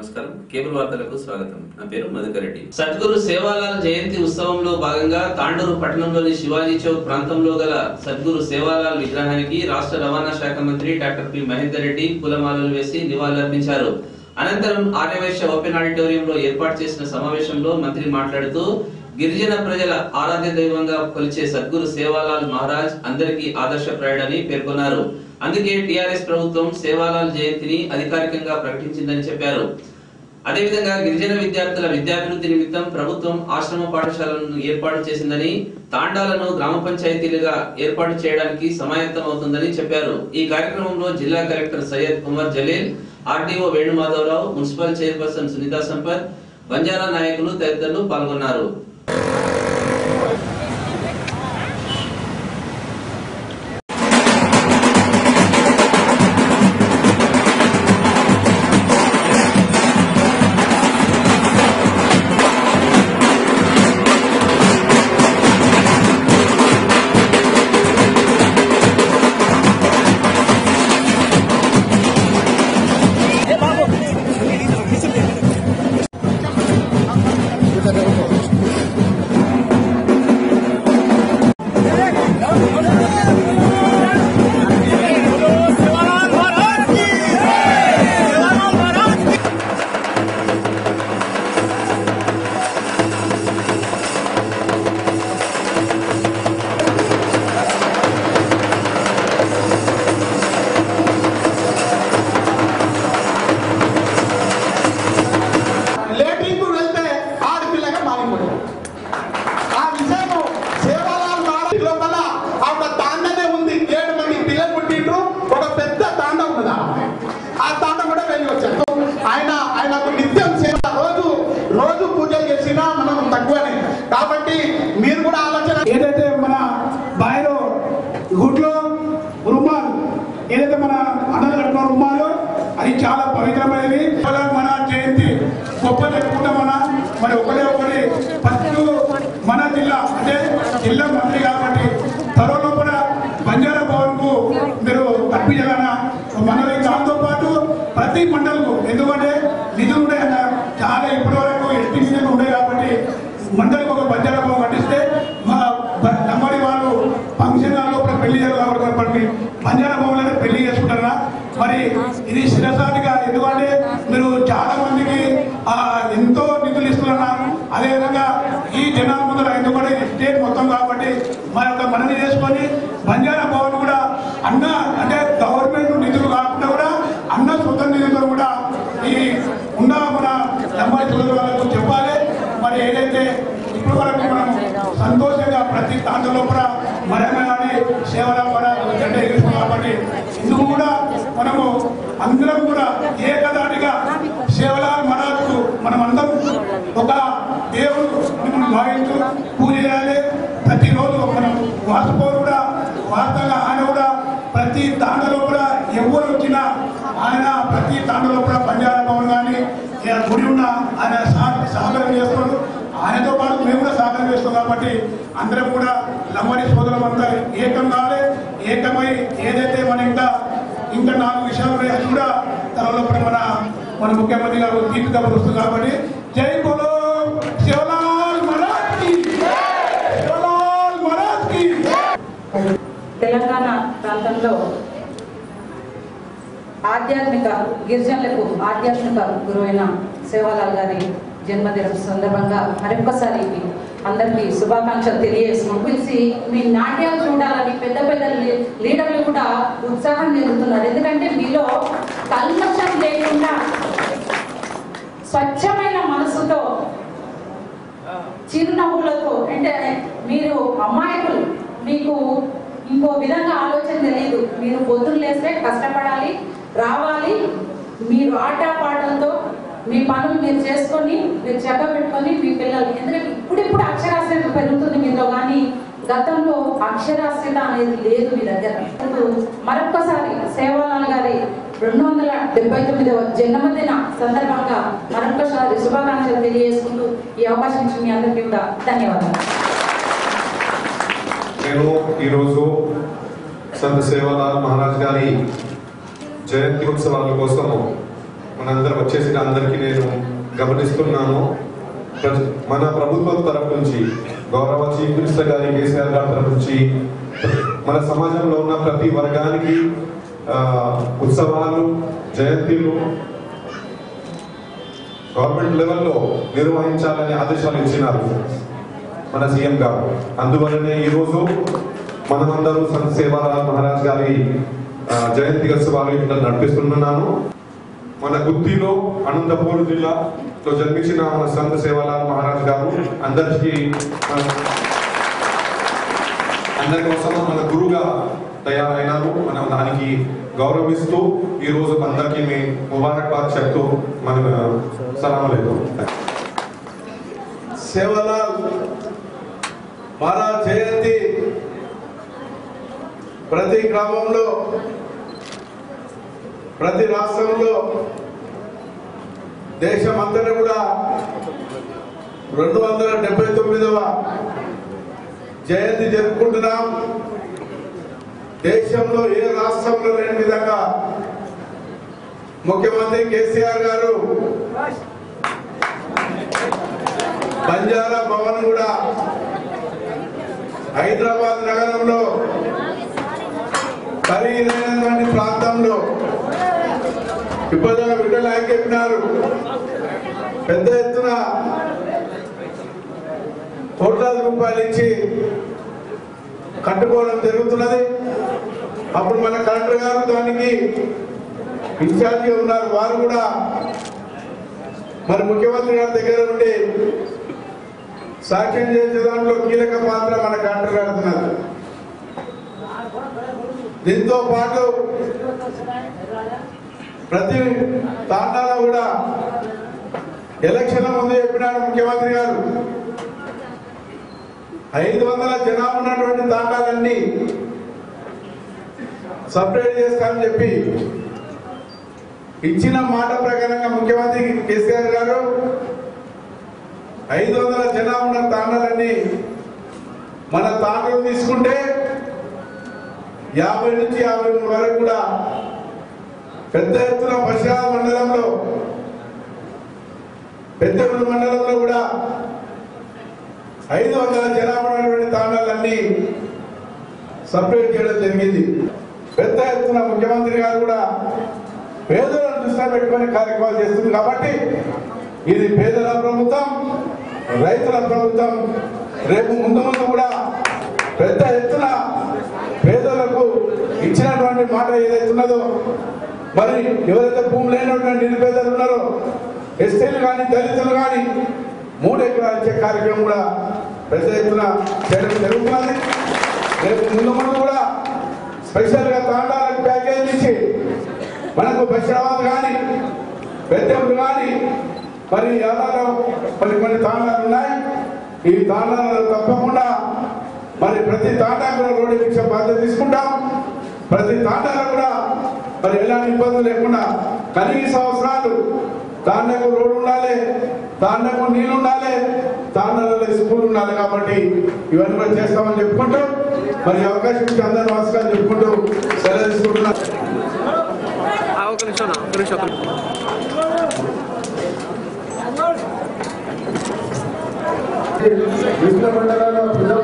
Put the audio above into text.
నమస్కారం కేబుల్ వార్తలకు స్వాగతం నా పేరు మధుకర్ రెడ్డి సద్గురు సేవాలాల్ జయంతి ఉత్సవంలో భాగంగా తాండూరు పట్టణంలోని శివాజీ చౌక్ ప్రాంతంలో గల సద్గురు సేవాలాల్ విగ్రహానికి రాష్ట్ర రవాణా శాఖ మంత్రి డాక్టర్ పి మహేందర్ రెడ్డి పూలమాలలు వేసి నివాళులర్పించారు అనంతరం ఆర్యవైశ్య ఓపెన్ ఆడిటోరియంలో ఏర్పాటు చేసిన సమావేశంలో మంత్రి మాట్లాడుతూ గిరిజన ప్రజల ఆరాధ్య దైవంగా కొలిచే సద్గురు సేవాలాల్ మహారాజ్ అందరికీ ఆదర్శప్రాయుడని పేర్కొన్నారు అందుకే టిఆర్ఎస్ ప్రభుత్వం సేవాలాల్ జయంతిని అధికారికంగా ప్రకటించిందని చెప్పారు అదేవిధంగా గిరిజన విద్యార్థుల విద్యాభివృద్ధి నిమిత్తం ప్రభుత్వం ఆశ్రమ పాఠశాలను ఏర్పాటు చేసిందని తాండాలను గ్రామ పంచాయతీలుగా ఏర్పాటు చేయడానికి సమాయత్తమవుతుందని చెప్పారు ఈ కార్యక్రమంలో జిల్లా collector Syed Kumar Jaleel RDO Venumadhavarao municipal chairperson Sunitha Sampath Banjara నాయకులు తదితరులు పాల్గొన్నారు లేటింగ్ వెళ్తే ఆడపిల్లగా మారిపోయింది ఆ విషయం సేవాలాల్ మహారాజ్ లోపల ఆవిడ తాండనే ఉంది ఏడు మంది పిల్లలు పుట్టిండ్రు ఒక పెద్ద తాండ ఉన్నదా ఆ తాండ కూడా వెళ్ళి వచ్చారు ఆయన ఆయనకు నిత్యం సేవ రోజు రోజు పూజలు చేసినా మనం తక్కువనే కాబట్టి మీరు కూడా ఆలోచన ఏదైతే మన బాయిలో గుడ్లో రుమాల్ ఏదైతే మన అన్నలు కట్టుకున్న రుమాలు అది చాలా పవిత్రమైనది అలా మన జయంతి గొప్ప జరుపుకుంటాం మన మరి ఒకటే ఒకటి ఫస్ట్ మన జిల్లా అంటే జిల్లా మంత్రి కాబట్టి త్వరలో కూడా బంజారా భవన్ కు మీరు కల్పించాలన్న మనది దాంతో పాటు ప్రతి మండలకు ఎందుకంటే నిధులు ఉన్నాయి అన్న చాలా ఇప్పటి వరకు ఎస్టీ నిధులు ఉన్నాయి కాబట్టి మండలికి ఒక బంజారా భవన్ కట్టిస్తే మా బ- నమ్మడి వాళ్ళు ఫంక్షన్ హాల్లో కూడా పెళ్లి చేయాలి కాబట్టి మనకి బంజారా భవన్లోనే పెళ్లి చేసుకుంటారా మరి ఇది శిరసానిగా ఎందుకంటే మీరు చాలా మందికి ఆ, ఎంతో నిధులు ఇస్తున్నారు అదేవిధంగా ఈ జనాల ముందర ఎందుకంటే ఇది స్టేట్ మొత్తం కాబట్టి మన యొక్క మనవి చేసుకొని బంజారా భవన్ కూడా అన్న అంటే గవర్నమెంట్ నిధులు కాకుండా కూడా అన్న సొంత నిధులతో కూడా ఈ ఉన్న మన అమ్మాయి చదువు వాళ్ళకు చెప్పాలి మరి ఏదైతే ఇప్పుడు వరకు మనం సంతోషంగా ప్రతి తాండలో కూడా మరమని సేవల కూడా జెండా ఎగురుస్తున్నాం కాబట్టి ఇందుకు కూడా మనము అందరం కూడా ఏకదాటిగా సేవలాల్ మహారాజుకు మనం అందరం ఒక దేవుడు మనం భావించు పూజ చేయాలి ప్రతిరోజు మనం వాసుపోరు కూడా వార్తగా ఆయన కూడా ప్రతి తాండలో కూడా ఎవరు వచ్చినా ఆయన ప్రతి తాండలో కూడా పంజాబ్ భవన్ కానీ ఏ గుడి ఉన్నా ఆయన సహ- సహకారం చేస్తున్నాడు ఆయనతో పాటు మేము కూడా సహకారం చేస్తాం కాబట్టి అందరం కూడా లంబడి సోదరులు అంతా ఏకం కావాలి ఏకమై ఏదైతే మన ఇంకా ఇంకా నాలుగు విషయాలు ఉన్నాయి అది కూడా త్వరలో కూడా మన మన ముఖ్యమంత్రి గారు దీపిక వస్తుంది కాబట్టి జై బోలో శివలాల్ మహారాజ్ కి శివలాల్ మహారాజ్ కి తెలంగాణ ప్రాంతంలో ఆధ్యాత్మిక గిరిజనులకు ఆధ్యాత్మిక గురువైన సేవాలాల్ గారి జన్మదినం సందర్భంగా మరొకసారి అందరికీ శుభాకాంక్షలు తెలియజేసుకుని పిలిచి మీ నాట్యాలు చూడాలని పెద్ద పెద్ద లీ- లీడర్లు కూడా ఉత్సాహం చెందుతున్నారు ఎందుకంటే మీలో కల్మషం లేకుండా స్వచ్ఛమైన మనసుతో చిరునవ్వులతో అంటే మీరు అమాయకులు మీకు ఇంకో విధంగా ఆలోచన తెలియదు మీరు పొద్దున్న లేస్తే కష్టపడాలి రావాలి మీరు ఆట పాటలతో మీ పనులు మీరు చేసుకొని మీరు చెక్క పెట్టుకొని మీ పిల్లలు ఎందుకంటే ఇప్పుడిప్పుడు అక్షరాస్యత పెరుగుతుంది మీతో కానీ గతంలో అక్షరాస్యత అనేది లేదు మీ దగ్గర ఇప్పుడు మరొక్కసారి సేవాలాల్ గారి రెండు వందల డెబ్బై తొమ్మిదవ జన్మదిన సందర్భంగా మరొకసారి శుభాకాంక్షలు తెలియజేసుకుంటూ ఈ అవకాశం ఇచ్చిన మీ అందరికీ కూడా ధన్యవాదాలు నేను ఈరోజు సంత సేవాలాల్ మహారాజ్ గారి జయంతి ఉత్సవాల కోసము మనందరం వచ్చేసిన అందరికీ నేను గమనిస్తున్నాను ప్రజ- మన ప్రభుత్వం తరపు నుంచి గౌరవ చీఫ్ మినిస్టర్ గారి కేసీఆర్ గారి తరపు నుంచి మన సమాజంలో ఉన్న ప్రతి వర్గానికి ఆ, ఉత్సవాలు జయంతిలు గవర్నమెంట్ లెవెల్లో నిర్వహించాలని ఆదేశాలు ఇచ్చినారు మన సీఎం గారు అందువల్లనే ఈరోజు మనమందరూ సంత సేవాలాల్ మహారాజ్ గారి ఆ, జయంతి ఉత్సవాలు ఇక్కడ నడిపిస్తున్నాను మన గుత్తిలో అనంతపూర్ జిల్లాలో జన్మించిన మన సంత సేవాలాల్ మహారాజ్ గారు అందరికీ ఆ, అందరి కోసం మన గురుగా తయారైనారు మనం దానికి గౌరవిస్తూ ఈ రోజు అందరికీ మీ ముబారక్బాద్ చెప్తూ మన సలాం లేదు సేవలాల్ మహారాజ్ జయంతి ప్రతి గ్రామంలో ప్రతి రాష్ట్రంలో దేశం అంతటా కూడా రెండు వందల డెబ్బై తొమ్మిదవ జయంతి జరుపుకుంటున్నాం దేశంలో ఏ రాష్ట్రంలో లేని విధంగా ముఖ్యమంత్రి కేసీఆర్ గారు బంజారా భవన్ కూడా హైదరాబాద్ నగరంలో ఖరీదైనటువంటి ప్రాంతంలో ఇప్పటిదాకా బిడ్డలు చెప్పినారు పెద్ద ఎత్తున కోట్లాది రూపాయలు ఇచ్చి కట్టుకోవడం జరుగుతున్నది అప్పుడు మన కలెక్టర్ గారు దానికి ఇన్ఛార్జిగా ఉన్నారు వారు కూడా మరి ముఖ్యమంత్రి గారి దగ్గర నుండి సాక్ష్యం చేసే దాంట్లో కీలక పాత్ర మన కలెక్టర్ గారు ఉన్నారు దీంతో పాటు ప్రతి తాండాలో కూడా ఎలక్షన్ ముందు చెప్పినాడు ముఖ్యమంత్రి గారు ఐదు వందల జనాభా ఉన్నటువంటి తాండాలన్నీ సపరేట్ చేస్తానని చెప్పి ఇచ్చిన మాట ప్రకారంగా ముఖ్యమంత్రి కేసీఆర్ గారు ఐదు వందల జనాభా ఉన్న తాండాలన్నీ మన తాండలు తీసుకుంటే యాభై నుంచి యాభై మూడు వరకు కూడా పెద్ద ఎత్తున పశ్చిమ మండలంలో పెద్దపల్లి మండలంలో కూడా ఐదు వందల జనాభా ఉన్నటువంటి తాండాలన్నీ సపరేట్ చేయడం జరిగింది పెద్ద ఎత్తున ముఖ్యమంత్రి గారు కూడా పేదలను దృష్టిలో పెట్టుకుని కార్యక్రమాలు చేస్తుంది కాబట్టి ఇది పేదల ప్రభుత్వం రైతుల ప్రభుత్వం రేపు ముందు ముందు కూడా పెద్ద ఎత్తున పేదలకు ఇచ్చినటువంటి మాట ఏదైతే ఉన్నదో మరి ఎవరైతే భూమి లేనటువంటి నిరుపేదలు ఉన్నారో ఎస్టీలు కానీ దళితులు కానీ మూడు ఎకరాలు ఇచ్చే కార్యక్రమం కూడా పెద్ద ఎత్తున చేయడం జరుగుతున్నది రేపు ముందు ముందు కూడా స్పెషల్ గా తాండాలకు ప్యాకేజ్ ఇచ్చి మనకు బషీరాబాద్ కానీ పెద్దలు కానీ మరి యాదాలో కొన్ని కొన్ని తాండాలు ఉన్నాయి ఈ తాండాలలో తప్పకుండా మరి ప్రతి తాండాకు కూడా రోడ్డు భిక్ష బాధ్యత తీసుకుంటాం ప్రతి తాండాలో కూడా మరి ఎలాంటి ఇబ్బందులు లేకుండా కనీస అవసరాలు తాండకు రోడ్డు ఉండాలి తాండకు నీళ్లు ఉండాలి తాండాలలో స్కూల్ ఉండాలి కాబట్టి ఇవన్నీ కూడా చేస్తామని చెప్పుకుంటూ మరి ఈ అవకాశం ఇచ్చి అందరూ నమస్కారం చెప్పుకుంటూ సెలవు తీసుకుంటున్నాను ఒక నిమిషం అన్న, ఒక నిమిషం ఒక నిమిషం విష్ణు మండలంలో